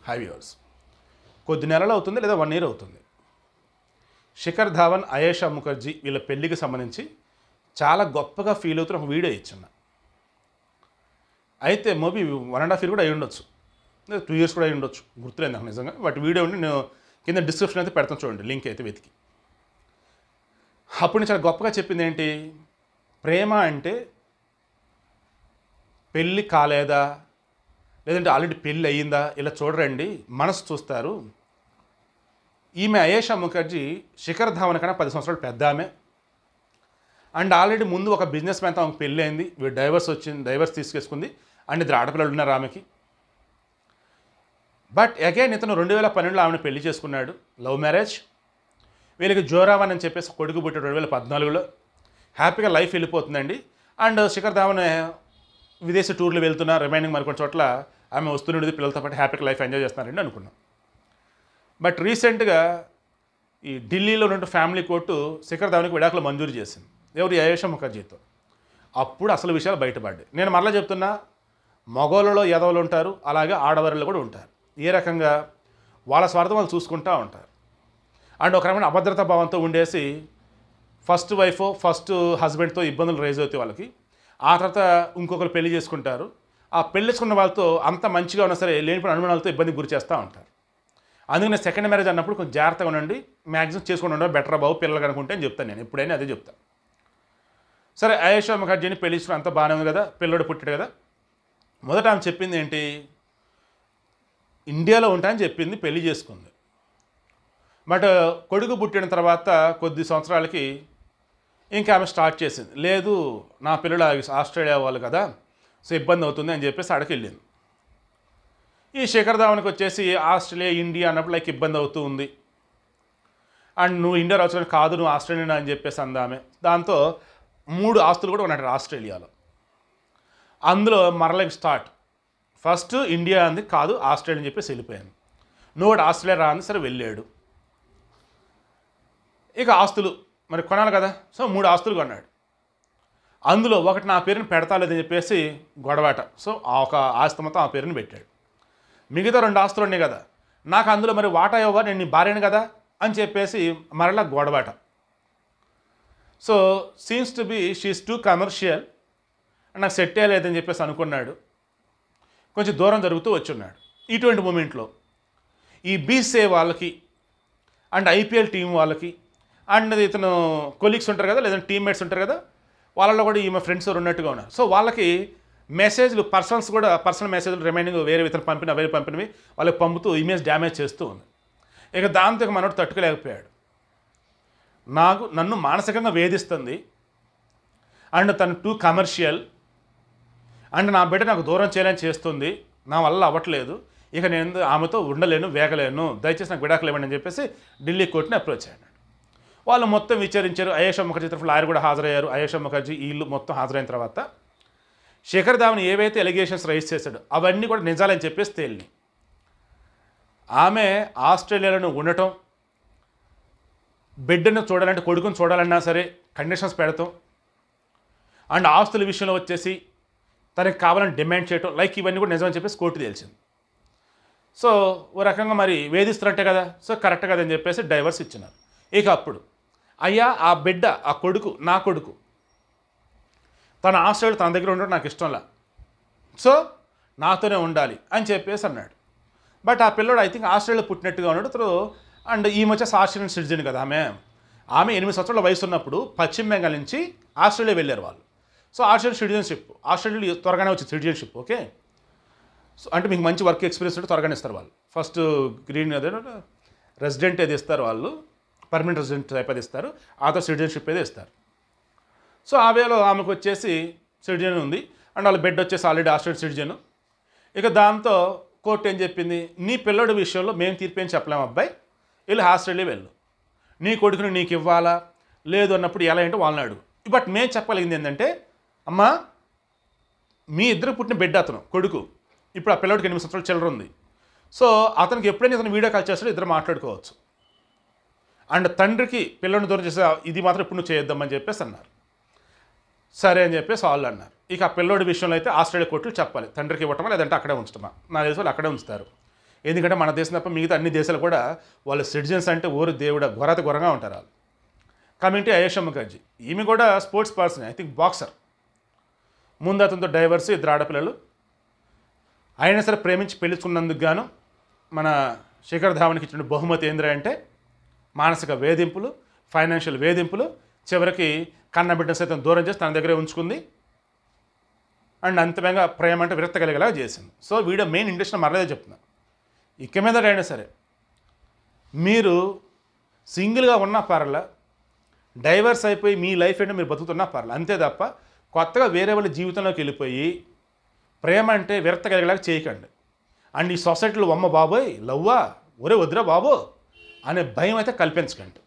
high viewers కొద్ది నెలలు అవుతుంది లేదా వన్ ఇయర్ అవుతుంది శిఖర్ ధావన్ అయేషా ముఖర్జీ వీళ్ళ పెళ్లికి సంబంధించి చాలా గొప్పగా ఫీల్ అవుతున్న ఒక వీడియో ఇచ్చున్నా అయితే maybe one and half year కూడా అయి ఉండొచ్చు లేదా టూ ఇయర్స్ కూడా అయి ఉండొచ్చు గుర్తులేదు నాకు నిజంగా బట్ వీడియో ఉండి నేను కింద డిస్క్రిప్షన్ అయితే పెడతాను చూడండి లింక్ అయితే వెతికి అప్పుడు నేను చాలా గొప్పగా చెప్పింది ఏంటి ప్రేమ అంటే పెళ్ళి కాలేదా లేదంటే ఆల్రెడీ పెళ్ళి అయ్యిందా ఇలా చూడరండి మనసు చూస్తారు ఈమె అయేషా ముఖర్జీ శిఖర్ ధావన్ కన్నా పది సంవత్సరాలు పెద్ద ఆమె అండ్ ఆల్రెడీ ముందు ఒక బిజినెస్ మ్యాన్తో ఆమెకు పెళ్ళి అయింది వీడు డైవర్స్ వచ్చింది డైవర్స్ తీసుకేసుకుంది అండ్ ఇద్దరు ఆడపిల్లలు ఉన్నారు ఆమెకి బట్ అగైన్ ఇతను రెండు వేల పన్నెండులో ఆమెను పెళ్లి చేసుకున్నాడు లవ్ మ్యారేజ్ వీళ్ళకి జోరావన్ అని చెప్పేసి కొడుకు పుట్టాడు రెండు వేల పద్నాలుగులో హ్యాపీగా లైఫ్ వెళ్ళిపోతుందండి అండ్ శిఖర్ ధావన్ విదేశీ టూర్లు వెళ్తున్నా రిమైనింగ్ మరికొన్ని చోట్ల ఆమె వస్తుండేది పిల్లలతో పాటు హ్యాపీగా లైఫ్ ఎంజాయ్ చేస్తున్నారండి అనుకున్నాం బట్ రీసెంట్గా ఈ ఢిల్లీలో ఉన్న ఫ్యామిలీ కోర్టు శిఖర్ ధావన్కి విడాకులు మంజూరు చేసింది ఎవరు అయేషా ముఖర్జీతో అప్పుడు అసలు విషయాలు బయటపడ్డాయి నేను మరలా చెప్తున్నా మగోళ్ళలో ఎదవలు ఉంటారు అలాగే ఆడవారిలో కూడా ఉంటారు ఏ రకంగా వాళ్ళ స్వార్థం వాళ్ళు చూసుకుంటూ ఉంటారు అండ్ ఒక రకమైన అభద్రతా భావంతో ఉండేసి ఫస్ట్ వైఫ్ ఫస్ట్ హస్బెండ్తో ఇబ్బందులు రైజ్ అవుతాయి వాళ్ళకి ఆ తర్వాత ఇంకొకరు పెళ్లి చేసుకుంటారు ఆ పెళ్లి చేసుకున్న వాళ్ళతో అంత మంచిగా ఉన్నా సరే లేనిపోయిన అనుమానాలతో ఇబ్బందికి గురి చేస్తూ ఉంటారు అందుకని సెకండ్ మ్యారేజ్ అన్నప్పుడు కొంచెం జాగ్రత్తగా ఉండండి మ్యాక్సిమం చేసుకుని ఉండడం బెటర్ బాబు పిల్లలు కనుకుంటే అని చెప్తాను నేను ఎప్పుడైనా అదే చెప్తాను సరే అయేషా ముఖర్జీని పెళ్లి చేసుకుని అంత బాగానే ఉంది కదా పిల్లడు పుట్టాడు కదా మొదట ఆమె చెప్పింది ఏంటి ఇండియాలో ఉంటాయని చెప్పింది పెళ్లి చేసుకుంది బట్ కొడుకు పుట్టిన తర్వాత కొద్ది సంవత్సరాలకి ఇంకా ఆమె స్టార్ట్ చేసింది లేదు నా పిల్లలు ఆస్ట్రేలియా వాళ్ళు కదా సో ఇబ్బంది అవుతుంది అని చెప్పేసి అక్కడికి వెళ్ళింది ఈ శిఖర్ ధావన్కి వచ్చేసి ఆస్ట్రేలియా ఇండియా అన్నప్పుడు లైక్ ఇబ్బంది అవుతూ ఉంది అండ్ నువ్వు ఇండియా రావచ్చు కాదు నువ్వు ఆస్ట్రేలియా అని చెప్పేసి అందామె దాంతో మూడు ఆస్తులు కూడా ఉన్నాయి ఆస్ట్రేలియాలో అందులో మరలకి స్టార్ట్ ఫస్ట్ ఇండియా అంది కాదు ఆస్ట్రేలియా అని చెప్పేసి వెళ్ళిపోయాను నువ్వు కూడా ఆస్ట్రేలియా రా అంది సరే వెళ్ళాడు ఇక ఆస్తులు మరి కొనాలి కదా సో మూడు ఆస్తులు కొన్నాడు అందులో ఒకటి నా పేరుని పెడతా లేదని చెప్పేసి గొడవాట సో ఆ ఒక ఆస్తి మొత్తం ఆ పేరుని పెట్టాడు మిగతా రెండు ఆస్తులు ఉన్నాయి కదా నాకు అందులో మరి వాటా ఇవ్వ నేను నీ భార్యను కదా అని చెప్పేసి మరలా గొడవాట so seems to be she's too commercial నాకు సెట్ అయ్యలేదని చెప్పేసి అనుకున్నాడు కొంచెం దూరం జరుగుతూ వచ్చున్నాడు ఇటువంటి మూమెంట్లో ఈ బీసే వాళ్ళకి అండ్ ఐపీఎల్ టీం వాళ్ళకి అండ్ ఇతను కొలీగ్స్ ఉంటారు కదా లేదంటే టీమ్మేట్స్ ఉంటారు కదా వాళ్ళలో కూడా ఈమె ఫ్రెండ్స్ ఉన్నట్టుగా ఉన్నారు సో వాళ్ళకి మెసేజ్లు పర్సనల్స్ కూడా పర్సనల్ మెసేజ్లు రిమైనింగ్ వేరే ఇతను పంపిన వేరే పంపినవి వాళ్ళకి పంపుతూ ఇమేజ్ డ్యామేజ్ చేస్తూ ఉంది ఇక దాంతో ఇక మనోడు తట్టుకోలేకపోయాడు నాకు నన్ను మానసికంగా వేధిస్తుంది అండ్ తను టూ కమర్షియల్ అండ్ నా బిడ్డ నాకు దూరం చేయాలని చేస్తుంది నా వల్ల అవ్వట్లేదు ఇక నేను ఆమెతో ఉండలేను వేగలేను దయచేసి నాకు విడాకులు ఇవ్వండి అని చెప్పేసి ఢిల్లీ కోర్టుని అప్రోచ్ అయ్యాడు వాళ్ళు మొత్తం విచారించారు అయేషా ముఖర్జీ తరఫు లాయర్ కూడా హాజరయ్యారు అయేషా ముఖర్జీ వీళ్ళు మొత్తం హాజరైన తర్వాత శేఖర్ ధావన్ ఏవైతే ఎలిగేషన్స్ రైజ్ చేశాడో అవన్నీ కూడా నిజాలని చెప్పేసి తేలిని ఆమె ఆస్ట్రేలియాలో ఉండటం బిడ్డను చూడాలంటే కొడుకుని చూడాలన్నా సరే కండిషన్స్ పెడతాం అండ్ ఆస్తుల విషయంలో వచ్చేసి తనకి కావాలని డిమాండ్ చేయటం లైక్ ఇవన్నీ కూడా నిజమని చెప్పేసి కోర్టు తెలిసింది సో ఓ రకంగా మరి వేధిస్తున్నట్టే కదా సో కరెక్ట్ కదా అని చెప్పేసి డైవర్స్ ఇచ్చినారు ఇక అప్పుడు అయ్యా ఆ బిడ్డ ఆ కొడుకు నా కొడుకు తన ఆస్ట్రేలియా తన దగ్గర ఉండడం నాకు ఇష్టంలా సో నాతోనే ఉండాలి అని చెప్పేసి అన్నాడు బట్ ఆ పిల్లడు ఐ థింక్ ఆస్ట్రేలియా పుట్టినట్టుగా ఉన్నాడు త్రూ అండ్ ఈ మధ్య ఆస్ట్రేలియన్ సిటిజన్ కదా ఆమె ఆమె ఎనిమిది సంవత్సరాల వయసు ఉన్నప్పుడు పశ్చిమ బెంగాల్ నుంచి ఆస్ట్రేలియా వెళ్ళారు వాళ్ళు సో ఆస్ట్రేలియన్ సిటిజన్షిప్ ఆస్ట్రేలియా త్వరగానే వచ్చింది సిటిజన్షిప్ ఓకే సో అంటే మీకు మంచి వర్క్ ఎక్స్పీరియన్స్ ఉంటే త్వరగానే ఇస్తారు వాళ్ళు ఫస్ట్ గ్రీన్ అదే రెసిడెంట్ ఏది ఇస్తారు వాళ్ళు పర్మనెంట్ రెసిడెంట్ టైప్ అది ఇస్తారు ఆ తర్వాత సిటిజన్షిప్ ఏదో ఇస్తారు సో ఆ వేలో ఆమెకు వచ్చేసి సిటిజన్ ఉంది అండ్ వాళ్ళ బెడ్ వచ్చేసి ఆల్రెడీ ఆస్ట్రేలియన్ సిటిజన్ ఇక దాంతో కోర్టు ఏం చెప్పింది నీ పిల్లడి విషయంలో మేము తీర్పు ఏం చెప్పలేము అబ్బాయి వెళ్ళి ఆస్ట్రేలియా వెళ్ళు నీ కొడుకుని నీకు ఇవ్వాలా లేదు అన్నప్పుడు ఎలా ఏంటో వాళ్ళని అడుగు బట్ మేము చెప్పగలిగింది ఏంటంటే అమ్మా మీ ఇద్దరు పుట్టిన బిడ్డ అతను కొడుకు ఇప్పుడు ఆ పిల్లడికి ఎనిమిది సంవత్సరాల చిల్లర ఉంది సో అతనికి ఎప్పుడైనా ఇతను వీడియో కాల్ చేస్తాడో ఇద్దరు మాట్లాడుకోవచ్చు అండ్ తండ్రికి పిల్లడిని దూరం చేసే ఇది మాత్రం ఇప్పుడు నువ్వు చేయొద్దామని చెప్పేసి అన్నారు సరే అని చెప్పేసి వాళ్ళు అన్నారు ఇక ఆ పిల్లోడి విషయంలో అయితే ఆస్ట్రేలియా కోర్టులు చెప్పాలి తండ్రికి ఇవ్వటమా లేదంటే అక్కడే ఉంచటమా నా తెలిసి వాళ్ళు అక్కడే ఉంచుతారు ఎందుకంటే మన దేశం తప్ప మిగతా అన్ని దేశాలు కూడా వాళ్ళు సిటిజన్స్ అంటే ఊరు దేవుడ ఘోరత ఘోరంగా ఉంటారు వాళ్ళు కమింగ్ టు అయేషా ముఖర్జీ ఈమె కూడా sports person I think boxer ముందు అతనితో డైవర్స్ ఇద్దరు ఆడపిల్లలు అయినా సరే ప్రేమించి పెళ్లించుకున్నందుకు గాను మన శేఖర్ ధావన్కి ఇచ్చిన బహుమతి ఏంద్ర అంటే మానసిక వేధింపులు ఫైనాన్షియల్ వేధింపులు చివరికి కన్న బిడ్డ సైతం దూరం చేసి తన దగ్గరే ఉంచుకుంది అండ్ అంతిమంగా ప్రేమ అంటే విరక్త కలిగేలా చేసింది సో వీడియో మెయిన్ ఇండస్ట్రీ మరలేదే చెప్తున్నా ఇక మీద అయినా సరే మీరు సింగిల్గా ఉన్న పర్ల డైవర్స్ అయిపోయి మీ లైఫ్ ఏంటో మీరు బతుకుతున్నా పర్ల అంతే తప్ప కొత్తగా వేరే వాళ్ళ జీవితంలోకి వెళ్ళిపోయి ప్రేమ అంటే విరక్త కలిగేలాగా చేయకండి అండ్ ఈ సొసైటీలో అమ్మ బాబోయ్ లవ్వా ఒరే వద్దురా బాబో అనే భయం అయితే కల్పించకండి